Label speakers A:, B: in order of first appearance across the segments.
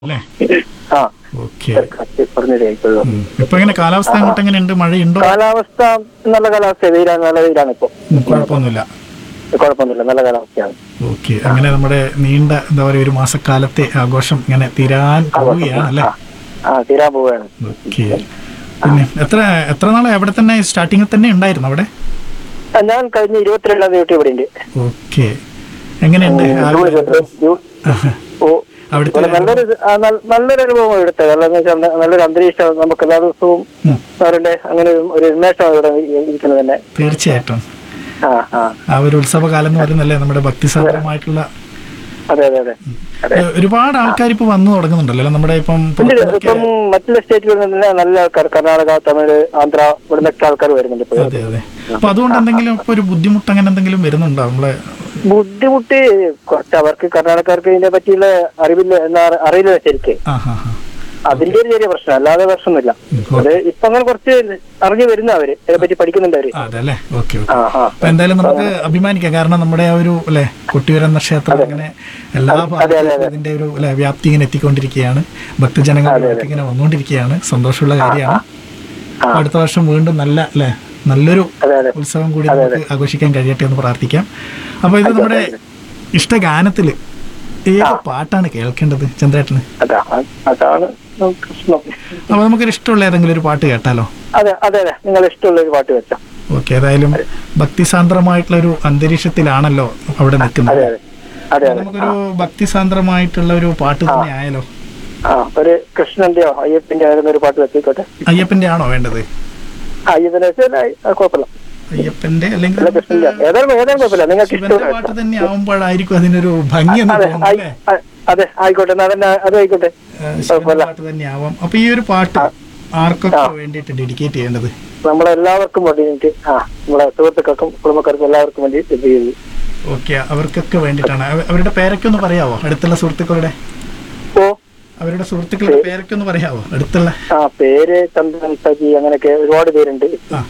A: അല്ലേ
B: ആ
A: okay
B: correct പറഞ്ഞത് കേൾക്കുള്ളൂ
A: ഇപ്പൊ എങ്ങനെ കാലാവസ്ഥ അങ്ങോട്ട് എങ്ങനെയുണ്ട് മഴയുണ്ടോ
B: കാലാവസ്ഥ നല്ല കാലാവസ്ഥ വെയിലാണ് നല്ല വെയിലാണ് ഇപ്പൊ
A: ഉം, കുഴപ്പമൊന്നുമില്ല
B: കുഴപ്പമൊന്നുമില്ല നല്ല കാലാവസ്ഥയാണ്
A: ഓക്കെ അങ്ങനെ നമ്മുടെ നീണ്ട എന്താ പറയുക ഒരു മാസക്കാലത്തെ ആഘോഷം ഇങ്ങനെ തീരാൻ പോവുകയാണ് അല്ലേ
B: ആ, ആ തീരാൻ പോവുകയാണ്
A: ഓക്കെ പിന്നെ എത്ര എത്ര നാളെ അവിടെ തന്നെ സ്റ്റാർട്ടിങ്ങിൽ തന്നെ ഉണ്ടായിരുന്നു അവിടെ
B: ആ, ഞാൻ കഴിഞ്ഞ ഇരുപത്തിരണ്ടാം തീയതി ഇവിടെ ഉണ്ട്
A: ഓക്കെ എങ്ങനെയുണ്ട് ആ-
B: ജൂൺ ഇരുപത്തിരണ്ട് ജൂൺ
A: ആഹാ.
B: ഓ
A: അവിടുത്തെ
B: ഇവിടെ നല്ലൊരു ആ, നൽ- നല്ലൊരു അനുഭവം എടുത്തത് കാരണം എന്ന് വെച്ചാൽ ന- നല്ലൊരു അന്തരീക്ഷം നമുക്ക് എല്ലാ ദിവസവും
A: ഉം,
B: അവരുടെ അങ്ങനെ ഒരു- ഒരു ഉന്മേഷമാണ് ഇവിടെ ഇരിക്കുന്നത് തന്നെ
A: തീർച്ചയായിട്ടും
B: ആ ആ
A: ആ ഒരു ഉത്സവകാലം എന്ന് പറയുന്നല്ലേ നമ്മുടെ ഭക്തിസാന്ദ്രമായിട്ടുള്ള
B: അതെ അതെ അതെ അതെ
A: ഏ, ഒരുപാട് ആൾക്കാർ ഇപ്പൊ വന്നു തുടങ്ങുന്നുണ്ടല്ലോ അല്ലേ? നമ്മുടെ ഇപ്പം
B: ഉണ്ട്.
A: പുറത്തുനിന്നൊക്കെ-
B: ഇപ്പം മറ്റുള്ള സ്റ്റേറ്റുകളിൽ നിന്ന് നല്ല ആൾക്കാർ കർണാടക തമിഴ് ആന്ധ്ര ഇവിടുന്നൊക്കെ ആൾക്കാർ വരുന്നുണ്ട് ഇപ്പൊ
A: അതെ അതെ അപ്പൊ അതുകൊണ്ട് എന്തെങ്കിലും ഇപ്പൊ ഒരു ബുദ്ധിമുട്ട് അങ്ങനെ എന്തെങ്കിലും വരുന്നുണ്ടോ നമ്മളെ
B: ബുദ്ധിമുട്ട് കുറച്ച് അവർക്ക് കർണാടകക്കാർക്ക് ഇതിനെ പറ്റിയുള്ള അറിവില്ല എന്നാ അറിയില്ല ശരിക്ക്
A: ആ ഹാ ഹാ
B: അതിന്റെ ഒരു ചെറിയ പ്രശ്നം അല്ലാതെ പ്രശ്നമൊന്നുമില്ല അത് ഇപ്പൊ അങ്ങനെ കുറച്ച് അറിഞ്ഞു വരുന്ന അവര് ഇതിനെ പറ്റി പഠിക്കുന്നുണ്ട് അവര്
A: അതെ അല്ലേ ഓക്കെ ഓക്കെ
B: ആ ആ
A: അപ്പൊ എന്തായാലും നമുക്ക് അഭിമാനിക്കാം കാരണം നമ്മുടെ ആ ഒരു അല്ലെ കൊട്ടിയൂരെന്ന ക്ഷേത്രം അങ്ങനെ എല്ലാ ഭാഗത്തും ഇതിന്റെ ഒരു അല്ലെ വ്യാപ്തി ഇങ്ങനെ എത്തിക്കൊണ്ടിരിക്കുകയാണ് ഭക്തജനങ്ങളിലേക്ക് ഇങ്ങനെ വന്നുകൊണ്ടിരിക്കുകയാണ് സന്തോഷമുള്ള കാര്യമാണ് അപ്പൊ അടുത്ത വർഷം വീണ്ടും നല്ല അല്ലെ നല്ലൊരു
B: അതെ അതെ
A: ഉത്സവം കൂടി നമുക്ക് ആഘോഷിക്കാൻ കഴിയട്ടെ എന്ന് പ്രാർത്ഥിക്കാം അപ്പൊ ഇത് നമ്മുടെ ഇഷ്ടഗാനത്തില് ഏത് പാട്ടാണ് കേൾക്കേണ്ടത് ചന്ദ്രേട്ടന്
B: അതാ അതാണ് പ്രശ്നം
A: അപ്പൊ നമുക്കൊരു ഇഷ്ടമുള്ള ഏതെങ്കിലും ഒരു പാട്ട് കേട്ടാലോ
B: അതെ അതെ അതെ നിങ്ങൾ ഇഷ്ടമുള്ള ഒരു പാട്ട് വെച്ചോ
A: ഓക്കെ ഏതായാലും ഭക്തിസാന്ദ്രമായിട്ടുള്ള ഒരു അന്തരീക്ഷത്തിലാണല്ലോ അവിടെ നിൽക്കുന്നത്
B: അതെ അതെ അതെ അതെ
A: നമുക്കൊരു ഭക്തിസാന്ദ്രമായിട്ടുള്ള ഒരു പാട്ട് തന്നെ ആയാലോ
B: ആ ഒരു കൃഷ്ണന്റെയോ അയ്യപ്പന്റെ ആയിരുന്ന ഒരു പാട്ട് വെച്ചിക്കോട്ടെ
A: അയ്യപ്പന്റെ ആണോ വേണ്ടത്
B: ആ അയ്യപ്പനെ വെച്ചാൽ ആ, കുഴപ്പമില്ല
A: അയ്യപ്പന്റെ അല്ലെങ്കിൽ
B: അല്ല കൃഷ്ണന്റെ ഏതായാലും ഏതായാലും കുഴപ്പമില്ല നിങ്ങൾക്ക്
A: ശിവന്റെ
B: ഇഷ്ടമുള്ള
A: പാട്ട് തന്നെ ആവുമ്പോഴായിരിക്കും അതിനൊരു ഭംഗി എന്ന്
B: അതെ
A: തോന്നുന്നു
B: ആയി-
A: അല്ലേ
B: ആ, അതെ ആയിക്കോട്ടെ എന്നാ അതന്നെ അത് ആയിക്കോട്ടെ
A: ഏഹ് ശിവന്റെ പാട്ട് തന്നെ ആവാം അപ്പൊ ഈ ഒരു പാട്ട് ആർക്കൊക്കെ വേണ്ടിയിട്ട് ഡെഡിക്കേറ്റ് ചെയ്യേണ്ടത്
B: നമ്മളെല്ലാവർക്കും വേണ്ടിയിട്ട് ആ നമ്മളെ സുഹൃത്തുക്കൾക്കും കുടുംബക്കാർക്കും എല്ലാവർക്കും വേണ്ടി ഇത് ചെയ്തു
A: ഓക്കെ അവർക്കൊക്കെ വേണ്ടിയിട്ടാണ് അവ- അവരുടെ പേരൊക്കെ ഒന്ന് പറയാവോ അടുത്തുള്ള സുഹൃത്തുക്കളുടെ
B: ഓ
A: അവരുടെ സുഹൃത്തുക്കളുടെ പേരൊക്കെ ഒന്ന് പറയാവോ അടുത്തുള്ള
B: ആ പേര് ചന്ദ്രൻ സജി അങ്ങനെയൊക്കെ ഒരുപാട് പേരുണ്ട്
A: ആ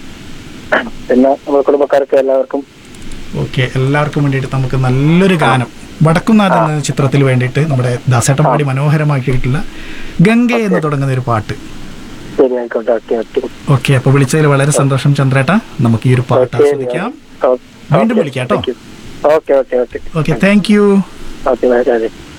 B: പിന്നെ നമ്മുടെ കുടുംബക്കാർക്ക് എല്ലാവർക്കും
A: ഓക്കെ എല്ലാവർക്കും വേണ്ടിയിട്ട് നമുക്ക് നല്ലൊരു ഗാനം വടക്കുന്നാഥ് എന്ന ചിത്രത്തിൽ വേണ്ടിയിട്ട് നമ്മുടെ ദാസേട്ടൻ പാടി മനോഹരമാക്കിയിട്ടുള്ള ഗംഗ എന്ന് തുടങ്ങുന്ന ഒരു പാട്ട്
B: ശരി ആയിക്കോട്ടെ ഓക്കെ ഓക്കെ
A: ഓക്കെ അപ്പൊ വിളിച്ചതിൽ വളരെ സന്തോഷം ചന്ദ്രേട്ട നമുക്ക് ഈ ഒരു പാട്ട് ആസ്വദിക്കാം വീണ്ടും വിളിക്കാം കേട്ടോ
B: okay okay okay
A: okay thank you
B: okay വളരെ